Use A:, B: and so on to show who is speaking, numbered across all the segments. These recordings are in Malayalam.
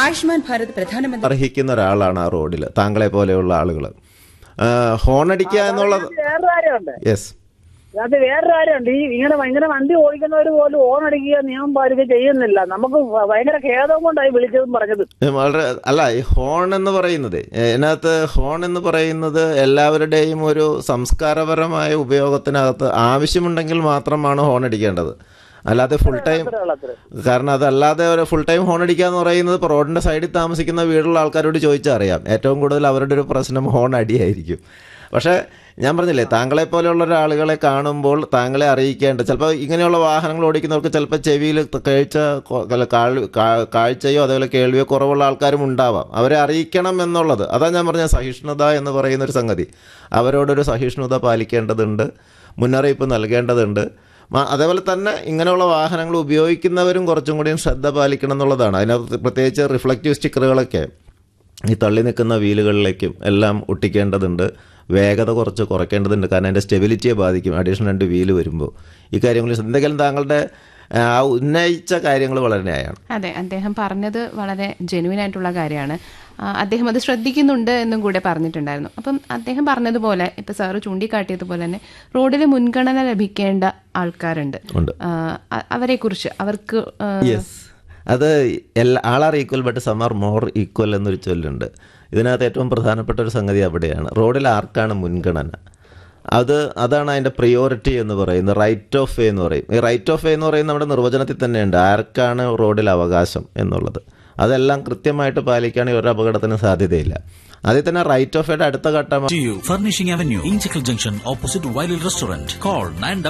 A: ആയുഷ്മാൻ ഭാരത് പ്രധാനമന്ത്രി
B: അർഹിക്കുന്ന ഒരാളാണ് ആ റോഡിൽ താങ്കളെ പോലെയുള്ള ആളുകൾ ഹോൺ അടിക്കുക എന്നുള്ളത്
C: വേറൊരു കാര്യമുണ്ട്
B: യെസ്
C: അത് വേറൊരു കാര്യമുണ്ട് ഈ ഇങ്ങനെ ഇങ്ങനെ വണ്ടി ഓടിക്കുന്നവർ പോലും ഓൺ അടിക്കുക നിയമം പാലിക്കുക ചെയ്യുന്നില്ല നമുക്ക് ഭ- ഭയങ്കര ഖേദം കൊണ്ടായി വിളിച്ചതും പറഞ്ഞത്
B: വളരെ അല്ല ഈ ഹോൺ എന്ന് പറയുന്നത് ഇതിനകത്ത് ഹോൺ എന്ന് പറയുന്നത് എല്ലാവരുടെയും ഒരു സംസ്കാരപരമായ ഉപയോഗത്തിനകത്ത് ആവശ്യമുണ്ടെങ്കിൽ മാത്രമാണ് ഹോൺ അടിക്കേണ്ടത് അല്ലാതെ ഫുൾ ടൈം
C: അത്രേ ഉള്ളൂ, അത്രേ.
B: കാരണം അതല്ലാതെ ഒരു ഫുൾ ടൈം ഹോൺ അടിക്കുക എന്ന് പറയുന്നത് ഇപ്പോൾ റോഡിൻ്റെ സൈഡിൽ താമസിക്കുന്ന വീടുള്ള ആൾക്കാരോട് ചോദിച്ചാൽ അറിയാം ഏറ്റവും കൂടുതൽ അവരുടെ ഒരു പ്രശ്നം ഹോൺ അടിയായിരിക്കും പക്ഷേ ഞാൻ പറഞ്ഞില്ലേ താങ്കളെ പോലെയുള്ള ഒരാളുകളെ കാണുമ്പോൾ താങ്കളെ അറിയിക്കേണ്ട ചിലപ്പോൾ ഇങ്ങനെയുള്ള വാഹനങ്ങൾ ഓടിക്കുന്നവർക്ക് ചിലപ്പോൾ ചെവിയിൽ കേഴ്ച കൊ- അല്ല, കാഴ്- കാ- കാഴ്ചയോ അതേപോലെ കേൾവിയോ കുറവുള്ള ആൾക്കാരും ഉണ്ടാവാം അവരെ അറിയിക്കണം എന്നുള്ളത് അതാ ഞാൻ പറഞ്ഞ സഹിഷ്ണുത എന്ന് പറയുന്ന ഒരു സംഗതി അവരോടൊരു സഹിഷ്ണുത പാലിക്കേണ്ടതുണ്ട് മുന്നറിയിപ്പ് നൽകേണ്ടതുണ്ട് മ- അതേപോലെ തന്നെ ഇങ്ങനെയുള്ള വാഹനങ്ങൾ ഉപയോഗിക്കുന്നവരും കുറച്ചും കൂടിയും ശ്രദ്ധ പാലിക്കണം എന്നുള്ളതാണ് അതിനകത്ത് പ്രത്യേകിച്ച് റിഫ്ലക്റ്റീവ് സ്റ്റിക്കറുകളൊക്കെ ഈ തള്ളി നിൽക്കുന്ന വീലുകളിലേക്കും എല്ലാം ഒട്ടിക്കേണ്ടതുണ്ട് വേഗത കുറച്ച് കുറയ്ക്കേണ്ടതുണ്ട് കാരണം അതിൻ്റെ സ്റ്റെബിലിറ്റിയെ ബാധിക്കും അഡീഷണൽ രണ്ട് വീല് വരുമ്പോൾ ഈ കാര്യങ്ങളിൽ എന്തെങ്കിലും താങ്കളുടെ ആ ഉന്നയിച്ച കാര്യങ്ങൾ വളരെ ന്യായമാണ്
D: അതെ അദ്ദേഹം പറഞ്ഞത് വളരെ ജെനുവിൻ ആയിട്ടുള്ള കാര്യമാണ് ആ, അദ്ദേഹം അത് ശ്രദ്ധിക്കുന്നുണ്ട് എന്നും കൂടെ പറഞ്ഞിട്ടുണ്ടായിരുന്നു അപ്പം അദ്ദേഹം പറഞ്ഞതുപോലെ ഇപ്പൊ സാറ് ചൂണ്ടിക്കാട്ടിയതുപോലെ തന്നെ റോഡിൽ മുൻഗണന ലഭിക്കേണ്ട ആൾക്കാരുണ്ട്
B: ഉണ്ട്.
D: അവരെ കുറിച്ച് അവർക്ക് ആ,
B: യെസ് അത് എല്ലാ all are equal but some are more equal എന്നൊരു ചൊല്ലുണ്ട് ഇതിനകത്ത് ഏറ്റവും പ്രധാനപ്പെട്ട ഒരു സംഗതി അവിടെയാണ് റോഡിൽ ആർക്കാണ് മുൻഗണന അത് അതാണ് അതിൻ്റെ പ്രിയോറിറ്റി എന്ന് പറയുന്നത് റൈറ്റ് ഓഫ് വേ എന്ന് പറയും ഈ റൈറ്റ് ഓഫ് വേ എന്ന് പറയുന്നത് നമ്മുടെ നിർവചനത്തിൽ തന്നെയുണ്ട് ആർക്കാണ് റോഡിൽ അവകാശം എന്നുള്ളത് അതെല്ലാം കൃത്യമായിട്ട് പാലിക്കുകയാണെങ്കിൽ ഒരു അപകടത്തിന് സാധ്യതയില്ല അതിൽ തന്നെ റൈറ്റ് ഓഫ് വേയുടെ അടുത്ത ഘട്ടം
E: to you. Furnishing Avenue, Inchicle Junction, opposite Wiley Restaurant. Call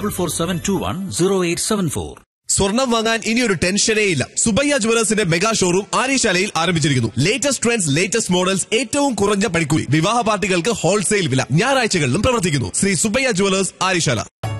E: 9447210874.
F: സ്വർണം വാങ്ങാൻ ഇനി ഒരു ടെൻഷനേ ഇല്ല സുബയ്യ ജുവലേഴ്സിന്റെ മെഗാ ഷോറൂം ആര്യശാലയിൽ ആരംഭിച്ചിരിക്കുന്നു ലേറ്റസ്റ്റ് ട്രെൻഡ്സ് ലേറ്റസ്റ്റ് മോഡൽസ് ഏറ്റവും കുറഞ്ഞ പണിക്കൂലി വിവാഹ പാർട്ടികൾക്ക് ഹോൾസെയിൽ വില ഞായറാഴ്ചകളിലും പ്രവർത്തിക്കുന്നു ശ്രീ സുബയ്യ ജുവലേഴ്സ് ആര്യശാല